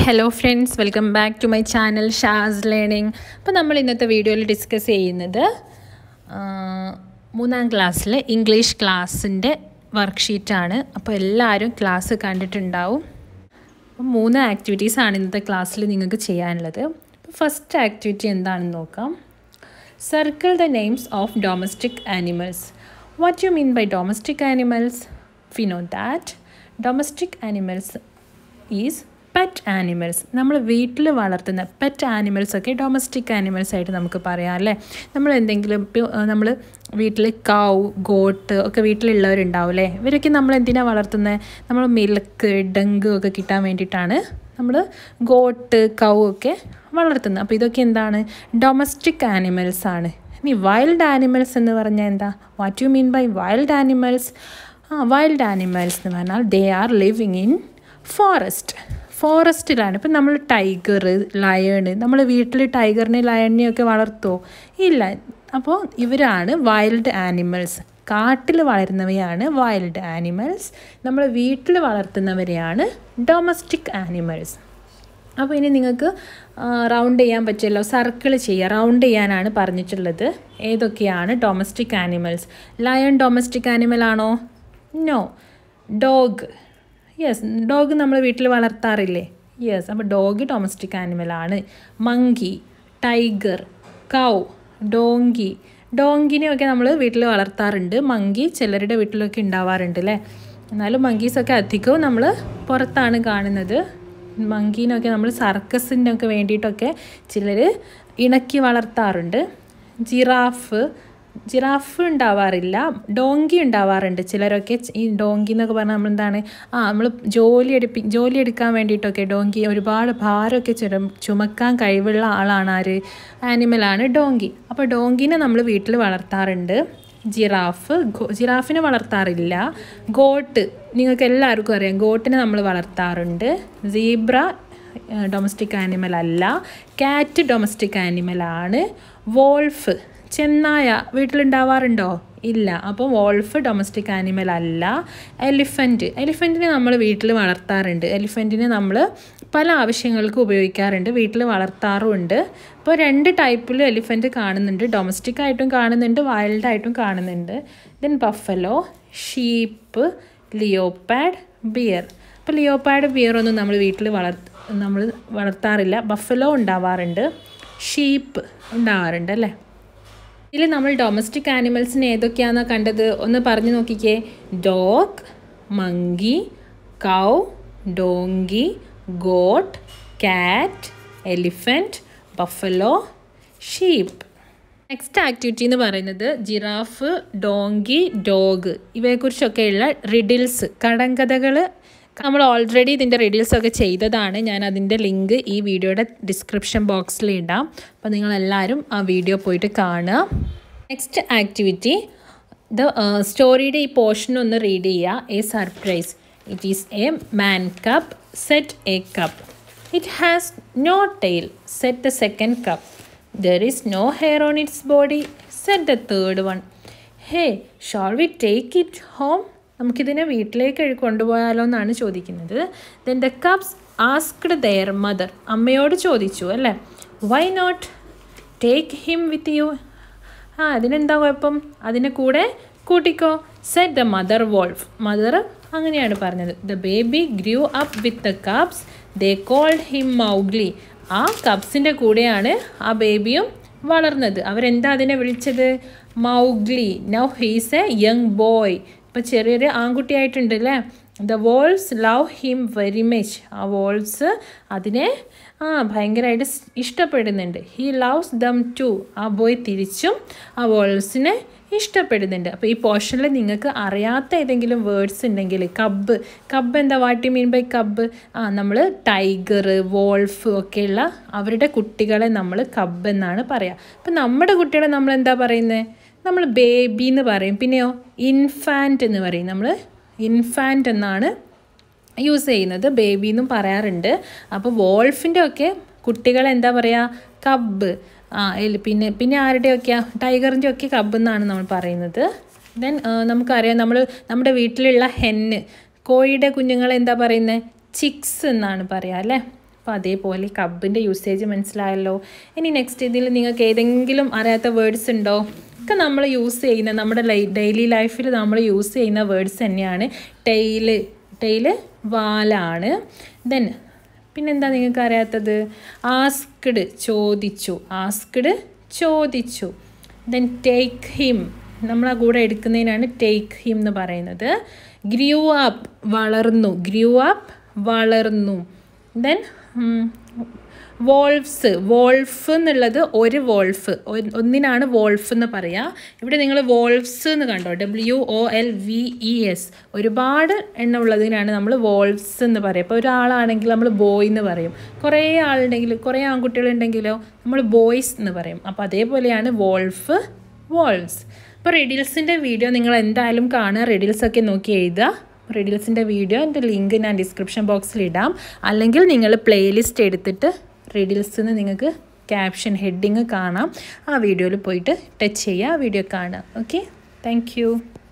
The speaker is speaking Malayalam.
hello friends welcome back to my channel Shaz learning അപ്പോൾ നമ്മൾ ഇന്നത്തെ വീഡിയോയിൽ ഡിസ്കസ് ചെയ്യുന്നത് ആ, മൂന്നാം ക്ലാസ്സിൽ ഇംഗ്ലീഷ് ക്ലാസ്സിൻ്റെ വർക്ക്ഷീറ്റാണ് അപ്പോൾ എല്ലാവരും ക്ലാസ് കണ്ടിട്ടുണ്ടാവും അപ്പം മൂന്ന് ആക്ടിവിറ്റീസാണ് ഇന്നത്തെ ക്ലാസ്സിൽ നിങ്ങൾക്ക് ചെയ്യാനുള്ളത് ഫസ്റ്റ് ആക്ടിവിറ്റി എന്താണെന്ന് നോക്കാം circle the names of domestic animals what you mean by domestic animals we know that domestic animals is pet animals നമ്മൾ വീട്ടിൽ വളർത്തുന്ന പെറ്റ് ആനിമൽസ് ഒക്കെ ഡൊമസ്റ്റിക് ആനിമൽസ് ആയിട്ട് നമുക്ക് പറയാം അല്ലേ നമ്മൾ എന്തെങ്കിലും നമ്മൾ വീട്ടിൽ കൗ ഗോട്ട് ഒക്കെ വീട്ടിലുള്ളവരുണ്ടാവും അല്ലേ ഇവരൊക്കെ നമ്മൾ എന്തിനാണ് വളർത്തുന്നത് നമ്മൾ മിൽക്ക് ഡങ്ക് ഒക്കെ കിട്ടാൻ വേണ്ടിയിട്ടാണ് നമ്മൾ ഗോട്ട് കൗ ഒക്കെ വളർത്തുന്നത് അപ്പോൾ ഇതൊക്കെ എന്താണ് ഡൊമസ്റ്റിക് ആനിമൽസ് ആണ് ഇനി വൈൽഡ് ആനിമൽസ് എന്ന് പറഞ്ഞാൽ എന്താ what you mean by wild animals ആ വൈൽഡ് ആനിമൽസ് എന്ന് പറഞ്ഞാൽ they are living in forest ഫോറസ്റ്റിലാണ് ഇപ്പം നമ്മൾ ടൈഗർ ലയൺ നമ്മൾ വീട്ടിൽ ടൈഗറിനെ ലയണിനെ ഒക്കെ വളർത്തുമോ ഇല്ല അപ്പോൾ ഇവരാണ് വൈൽഡ് ആനിമൽസ് കാട്ടിൽ വളരുന്നവയാണ് വൈൽഡ് ആനിമൽസ് നമ്മൾ വീട്ടിൽ വളർത്തുന്നവരെയാണ് ഡൊമസ്റ്റിക് ആനിമൽസ് അപ്പോൾ ഇനി നിങ്ങൾക്ക് റൗണ്ട് ചെയ്യാൻ പറ്റുമല്ലോ സർക്കിൾ ചെയ്യുക റൗണ്ട് ചെയ്യാനാണ് പറഞ്ഞിട്ടുള്ളത് ഏതൊക്കെയാണ് domestic animals lion domestic animal ആണോ നോ ഡോഗ് യെസ് ഡോഗ് നമ്മൾ വീട്ടിൽ വളർത്താറില്ലേ യെസ് അപ്പോൾ ഡോഗ് ഡൊമസ്റ്റിക് ആനിമലാണ് മങ്കി ടൈഗർ കൗ ഡോങ്കി ഡോങ്കിനെയൊക്കെ നമ്മൾ വീട്ടിൽ വളർത്താറുണ്ട് മങ്കി ചിലരുടെ വീട്ടിലൊക്കെ ഉണ്ടാവാറുണ്ട് അല്ലേ എന്നാലും മങ്കീസൊക്കെ അധികവും നമ്മൾ പുറത്താണ് കാണുന്നത് മങ്കീനൊക്കെ നമ്മൾ സർക്കസിൻ്റെ ഒക്കെ വേണ്ടിയിട്ടൊക്കെ ചിലർ ഇണക്കി വളർത്താറുണ്ട് ജിറാഫ് ജിറാഫ് ഉണ്ടാവാറില്ല ഡോങ്കി ഉണ്ടാവാറുണ്ട് ചിലരൊക്കെ ഈ ഡോങ്കി എന്നൊക്കെ പറഞ്ഞാൽ നമ്മൾ എന്താണ് ആ നമ്മൾ ജോലി എടുപ്പി ജോലി എടുക്കാൻ വേണ്ടിയിട്ടൊക്കെ ഡോങ്കി ഒരുപാട് ഭാരമൊക്കെ ചുര ചുമക്കാൻ കഴിവുള്ള ആളാണ് ആര് ആനിമലാണ് ഡോങ്കി അപ്പോൾ ഡോങ്കിനെ നമ്മൾ വീട്ടിൽ വളർത്താറുണ്ട് ജിറാഫ് ഗോ- ജിറാഫിനെ വളർത്താറില്ല ഗോട്ട് നിങ്ങൾക്ക് എല്ലാവർക്കും അറിയാം ഗോട്ടിനെ നമ്മൾ വളർത്താറുണ്ട് സീബ്ര ഡൊമസ്റ്റിക് ആനിമൽ അല്ല കാറ്റ് ഡൊമസ്റ്റിക് ആനിമലാണ് വോൾഫ് ചെന്നായ വീട്ടിലുണ്ടാവാറുണ്ടോ ഇല്ല അപ്പോൾ വോൾഫ് ഡൊമസ്റ്റിക് ആനിമൽ അല്ല എലിഫൻറ്റ് എലിഫൻറ്റിനെ നമ്മൾ വീട്ടിൽ വളർത്താറുണ്ട് എലിഫൻറ്റിനെ നമ്മൾ പല ആവശ്യങ്ങൾക്ക് ഉപയോഗിക്കാറുണ്ട് വീട്ടിൽ വളർത്താറുമുണ്ട് ഇപ്പോൾ രണ്ട് ടൈപ്പിൽ എലിഫൻറ്റ് കാണുന്നുണ്ട് ഡൊമസ്റ്റിക് ആയിട്ടും കാണുന്നുണ്ട് വൈൽഡ് ആയിട്ടും കാണുന്നുണ്ട് then buffalo sheep leopard bear അപ്പോൾ ലിയോപാഡ് ബിയർ ഒന്നും നമ്മൾ വീട്ടിൽ വളർ നമ്മൾ വളർത്താറില്ല ബഫലോ ഉണ്ടാവാറുണ്ട് ഷീപ്പ് ഉണ്ടാവാറുണ്ട് അല്ലേ ഇതിൽ നമ്മൾ ഡൊമസ്റ്റിക് ആനിമൽസിന് ഏതൊക്കെയാണെന്നാണ് കണ്ടത് ഒന്ന് പറഞ്ഞു നോക്കിക്കേ dog monkey cow donkey goat cat elephant buffalo sheep next activity എന്ന് പറയുന്നത് ജിറാഫ് ഡോങ്കി ഡോഗ് ഇവയെക്കുറിച്ചൊക്കെയുള്ള റിഡിൽസ് കടങ്കഥകൾ നമ്മൾ ഓൾറെഡി ഇതിൻ്റെ റിഡിൽസ് ഒക്കെ ചെയ്തതാണ് ഞാൻ അതിൻ്റെ ലിങ്ക് ഈ വീഡിയോയുടെ ഡിസ്ക്രിപ്ഷൻ ബോക്സിൽ ഇടാം അപ്പോൾ നിങ്ങളെല്ലാവരും ആ വീഡിയോ പോയിട്ട് കാണുക നെക്സ്റ്റ് ആക്ടിവിറ്റി ദ സ്റ്റോറിയുടെ ഈ പോർഷൻ ഒന്ന് റീഡ് ചെയ്യുക a surprise it is a man cub said a cub it has no tail said the second cub there is no hair on its body said the third one hey shall we take it home നമുക്കിതിനെ വീട്ടിലേക്ക് കൊണ്ടുപോയാലോ എന്നാണ് ചോദിക്കുന്നത് then the cubs asked their mother അമ്മയോട് ചോദിച്ചു അല്ലേ why not take him with you ആ അതിനെന്താ കുഴപ്പം അതിനെ കൂടെ കൂട്ടിക്കോ said the mother wolf mother അങ്ങനെയാണ് പറഞ്ഞത് the baby grew up with the cubs they called him Mowgli ആ കപ്സിൻ്റെ കൂടെയാണ് ആ ബേബിയും വളർന്നത് അവരെന്താ അതിനെ വിളിച്ചത് Mowgli now he's a young boy ഇപ്പം ചെറിയൊരു ആൺകുട്ടിയായിട്ടുണ്ട് അല്ലേ the wolves love him very much ആ വോൾസ് അതിനെ ആ ഭയങ്കരമായിട്ട് സ് ഇഷ്ടപ്പെടുന്നുണ്ട് ഹീ ലവ്സ് ദം ടു ആ ബോയ് തിരിച്ചും ആ വോൾസിനെ ഇഷ്ടപ്പെടുന്നുണ്ട് അപ്പോൾ ഈ പോർഷനിൽ നിങ്ങൾക്ക് അറിയാത്ത ഏതെങ്കിലും വേർഡ്സ് ഉണ്ടെങ്കിൽ കബ്ബ് കബ്ബ് എന്താ വാട്ട് മീൻ ബൈ കബ്ബ് ആ നമ്മൾ ടൈഗർ വോൾഫ് ഒക്കെയുള്ള അവരുടെ കുട്ടികളെ നമ്മൾ കബ്ബ് എന്നാണ് പറയുക അപ്പം നമ്മുടെ കുട്ടികളെ നമ്മൾ എന്താ പറയുന്നത് നമ്മൾ ബേബി എന്ന് പറയും പിന്നെയോ ഇൻഫാൻറ്റ് എന്ന് പറയും നമ്മൾ ഇൻഫാൻറ്റ് എന്നാണ് യൂസ് ചെയ്യുന്നത് ബേബി എന്നും പറയാറുണ്ട് അപ്പോൾ വോൾഫിൻ്റെ ഒക്കെ കുട്ടികളെ എന്താ പറയുക കബ്ബ് ആ എലി- പിന്നെ പിന്നെ ആരുടെയൊക്കെയാ ടൈഗറിൻ്റെ ഒക്കെ കബ്ബ് എന്നാണ് നമ്മൾ പറയുന്നത് ദെൻ നമുക്കറിയാം നമ്മൾ നമ്മുടെ വീട്ടിലുള്ള ഹെന്ന് കോഴിയുടെ കുഞ്ഞുങ്ങളെ എന്താ പറയുന്നത് ചിക്സ് എന്നാണ് പറയുക അല്ലേ അപ്പോൾ അതേപോലെ കബിൻ്റെ യൂസേജ് മനസ്സിലായല്ലോ ഇനി നെക്സ്റ്റ് ഇതിൽ നിങ്ങൾക്ക് ഏതെങ്കിലും അറിയാത്ത വേർഡ്സ് ഉണ്ടോ ഒക്കെ നമ്മൾ യൂസ് ചെയ്യുന്ന നമ്മുടെ ഡെയിലി ലൈഫിൽ നമ്മൾ യൂസ് ചെയ്യുന്ന വേർഡ്സ് തന്നെയാണ് ടെയില് ടെയില് വാലാണ് ദെൻ പിന്നെന്താ നിങ്ങൾക്ക് അറിയാത്തത് ആസ്ക്ഡ് ചോദിച്ചു ആസ്ക്ഡ് ചോദിച്ചു ദെൻ ടേക്ക് ഹിം നമ്മളെ കൂടെ എടുക്കുന്നതിനാണ് ടേക്ക് ഹിം എന്ന് പറയുന്നത് ഗ്രൂ അപ്പ് വളർന്നു ഗ്രൂ അപ്പ് വളർന്നു ദെൻ വോൾഫ്സ് വോൾഫ് എന്നുള്ളത് ഒരു വോൾഫ് ഒന്നിനാണ് വോൾഫ് എന്ന് പറയുക ഇവിടെ നിങ്ങൾ വോൾഫ്സ് എന്ന് കണ്ടോ W O L V E S ഒരുപാട് എണ്ണം ഉള്ളതിനാണ് നമ്മൾ വോൾഫ്സ് എന്ന് പറയുക ഇപ്പോൾ ഒരാളാണെങ്കിൽ നമ്മൾ ബോയ് എന്ന് പറയും കുറേ ആളുണ്ടെങ്കിൽ കുറേ ആൺകുട്ടികളുണ്ടെങ്കിലോ നമ്മൾ ബോയ്സ് എന്ന് പറയും അപ്പോൾ അതേപോലെയാണ് വോൾഫ് വോൾഫ്സ് അപ്പോൾ റെഡിൽസിൻ്റെ വീഡിയോ നിങ്ങൾ എന്തായാലും കാണുക റെഡിൽസൊക്കെ നോക്കി എഴുതുക റെഡിൽസിൻ്റെ വീഡിയോ എൻ്റെ ലിങ്ക് ഞാൻ ഡിസ്ക്രിപ്ഷൻ ബോക്സിൽ ഇടാം അല്ലെങ്കിൽ നിങ്ങൾ പ്ലേലിസ്റ്റ് എടുത്തിട്ട് റെഡിൽസ് നിന്ന് നിങ്ങൾക്ക് ക്യാപ്ഷൻ ഹെഡിങ് കാണാം ആ വീഡിയോയിൽ പോയിട്ട് ടച്ച് ചെയ്യുക ആ വീഡിയോ കാണുക ഓക്കെ താങ്ക്